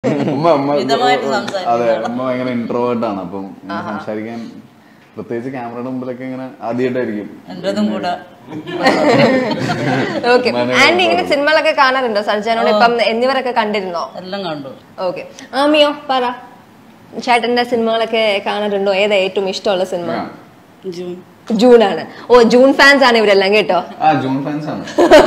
ഉമ്മ ഉമ്മ മിതമായിട്ട് സംസാരിക്കുന്ന അതെ ഉമ്മ ഭയങ്കര ഇൻട്രോവേർട്ട് ആണ് അപ്പം ഇങ്ങനെ സംസാരിക്കാൻ പ്രത്യേകിച്ച് ക്യാമറയുടെ മുമ്പിലൊക്കെ ഇങ്ങനെ ആദ്യമായിട്ടായിരിക്കും എന്റേതും കൂടെ ഓക്കെ ആന്റി ഇങ്ങനെ സിനിമകളൊക്കെ കാണാറുണ്ടോ സർജാനോട് ഇപ്പം എന്നിവരൊക്കെ കണ്ടിരുന്നോ എല്ലാം കണ്ടു ഓക്കെ ആമിയോ പറ ചേട്ടന്റെ സിനിമകളൊക്കെ കാണാറുണ്ടോ ഏതാ ഏറ്റവും ഇഷ്ടമുള്ള സിനിമ ജൂൺ ജൂൺ ആണ് ഓ ജൂൺ ഫാൻസ് ആണ് ഇവരെല്ലാം കേട്ടോ ആ ജൂൺ ഫാൻസ് ആണ്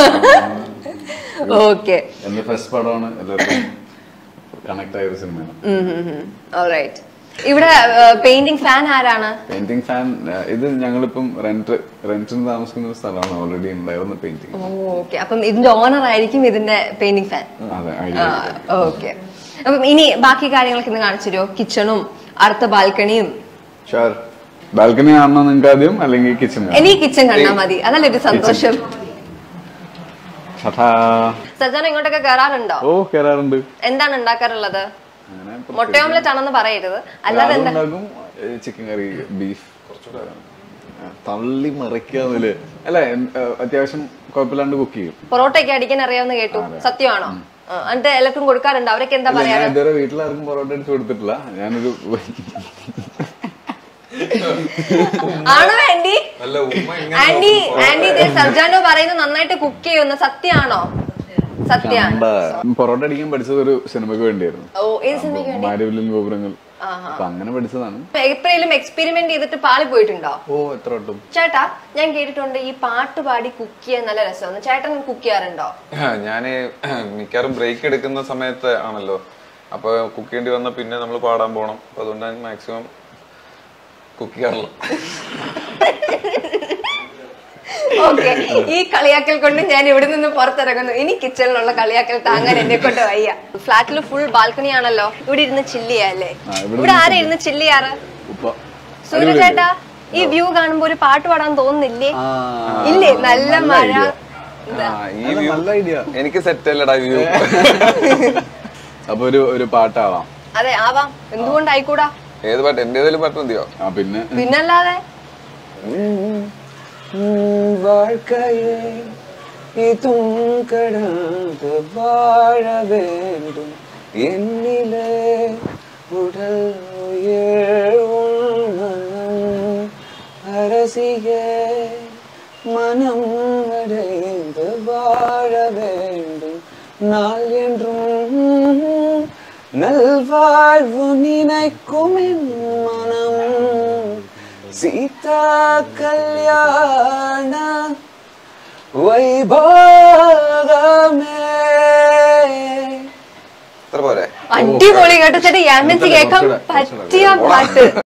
ഓക്കെ എന്റെ ഫസ്റ്റ് പടമാണ് എല്ലാവർക്കും കണക്ട് ആയ ഒരു സിനിമയാണ് റൈറ്റ് ഇവിടെ പെയിന്റിംഗ് ഫാൻ ആരാണ് പെയിന്റിംഗ് ഫാൻ ഇത് ഞങ്ങളിപ്പം റെന്റ് റെന്റിന് താമസിക്കുന്ന ഒരു സ്ഥലമാണ് ഓൾറെഡി ഉണ്ടായിരുന്ന പെയിന്റിംഗ് ഓക്കെ അപ്പം ഇതിന്റെ ഓണർ ആയിരിക്കും ഇതിന്റെ പെയിന്റിംഗ് ഫാൻ അതെ ഐഡിയ ഓക്കെ അപ്പം ഇനി ബാക്കി കാര്യങ്ങളൊക്കെ ഇന്ന് കാണിച്ചു തരുമോ കിച്ചണും അടുത്ത ബാൽക്കണിയും ഷുവർ ബാൽക്കണി കാണണോ നിങ്ങൾക്ക് ആദ്യം അല്ലെങ്കിൽ കിച്ചൺ ഇനി കിച്ചൺ കണ്ടാ മതി അതല്ലേ ഒരു സന്തോഷം സജാന ഇങ്ങോട്ടൊക്കെ കയറാറുണ്ടോ ഓ കേറാറുണ്ട് എന്താണ് ഉണ്ടാക്കാറുള്ളത് അങ്ങനെ മുട്ട ഓംലെറ്റ് ആണെന്ന് പറയരുത് അല്ലാതെ എന്താ ഉണ്ടാക്കും ചിക്കൻ കറി ബീഫ് കുറച്ചുകൂടെ ആ, തള്ളി മറിക്കാന്നില് അല്ല എൻ- ഏ, അത്യാവശ്യം കുഴപ്പമില്ലാണ്ട് കുക്ക് ചെയ്യും പൊറോട്ടയൊക്കെ അടിക്കാൻ അറിയാവുന്ന കേട്ടു സത്യമാണോ ആ, എന്നിട്ട് എല്ലാവർക്കും കൊടുക്കാറുണ്ടോ അവരൊക്കെ എന്താ അല്ല, പറയാ ഞാൻ ഇതുവരെ വീട്ടിലാർക്കും പൊറോട്ട അടിച്ചു കൊടുത്തിട്ടില്ല ഞാനൊരു ആണോ ആന്റി അല്ല ഉമ്മ ഇങ്ങനെ ആന്റി ആന്റി ഇതേ സർജാനോ പറയുന്നത് നന്നായിട്ട് കുക്ക് ചെയ്യുന്നു സത്യാണോ സത്യാണ് കണ്ട. പൊറോട്ട അടിക്കാൻ പഠിച്ചത് ഒരു സിനിമയ്ക്ക് വേണ്ടിയായിരുന്നു ഓ ഏത് സിനിമയ്ക്ക് വേണ്ടി മാരിവില്ലിൻ ഗോപുരങ്ങൾ അപ്പൊ അങ്ങനെ പഠിച്ചതാണ് എപ്പോഴേലും എക്സ്പെരിമെന്റ് ചെയ്തിട്ട് പാളി പോയിട്ടുണ്ടോ ഓ എത്ര വട്ടം ചേട്ടാ ഞാൻ കേട്ടിട്ടുണ്ട് ഈ പാട്ട് പാടി കുക്ക് ചെയ്യാൻ നല്ല രസമാണ് ചേട്ടൻ കുക്ക് ചെയ്യാറുണ്ടോ ഞാന് മിക്കവാറും ബ്രേക്ക് എടുക്കുന്ന സമയത്ത് ആണല്ലോ അപ്പൊ കുക്ക് ചെയ്യേണ്ടി വന്ന പിന്നെ നമ്മൾ പാടാൻ പോണം അപ്പൊ അതുകൊണ്ട് ഞാൻ മാക്സിമം കുക്ക് ചെയ്യാറുള്ളൂ ഓക്കെ ഈ കളിയാക്കൽ കൊണ്ട് ഞാൻ ഇവിടെ നിന്ന് പുറത്തിറങ്ങുന്നു ഇനി കിച്ചണിലുള്ള കളിയാക്കൽ താങ്ങാൻ എന്നെ കൊണ്ട് വയ്യ ഫ്ലാറ്റിൽ ഫുൾ ബാൽക്കണി ആണല്ലോ ഇവിടെ ഇരുന്ന് ചില്ല് ചെയ്യാല്ലേ ആ, ഇവിടെ ഇവിടെ ആരാ ഇരുന്ന് ചില്ല് ചെയ്യാറ് ഉപ്പ സൂര്യ ചേട്ടാ ഈ വ്യൂ കാണുമ്പോ ഒരു പാട്ട് പാടാൻ തോന്നുന്നില്ലേ ആ, ഇല്ലേ നല്ല മഴ idea. ആ, ഈ നല്ല- view നല്ല ഐഡിയ എനിക്ക് സെറ്റ് അല്ലടാ വ്യൂ അപ്പൊ ഒരു ഒരു പാട്ടാവാം അതെ ആവാം എന്തുകൊണ്ടായിക്കൂടാ ഏത് പാട്ട് എന്റെ ഏതെങ്കിലും പാട്ട് മതിയോ ആ പിന്നെ പിന്നല്ലാതെ வாழ்க்கையே இதும் கடந்து வாழ வேண்டும் என்னிலே உடல் உயிர் உன் மனம் அரசிய மனம் அடைந்து வாழ வேண்டும் நாள் என்றும் நல்வாழ்வு நினைக்கும் என் மனம் சீதா கல்யாண വൈഭോഗമേ ഇത്ര പോരെ അടിപൊളി കേട്ടോ ചേട്ടാ യാമൻസി കേൾക്കാൻ കുറച്ചുകൂടെ, കുറച്ചുകൂടെ. പറ്റിയ പാട്ട്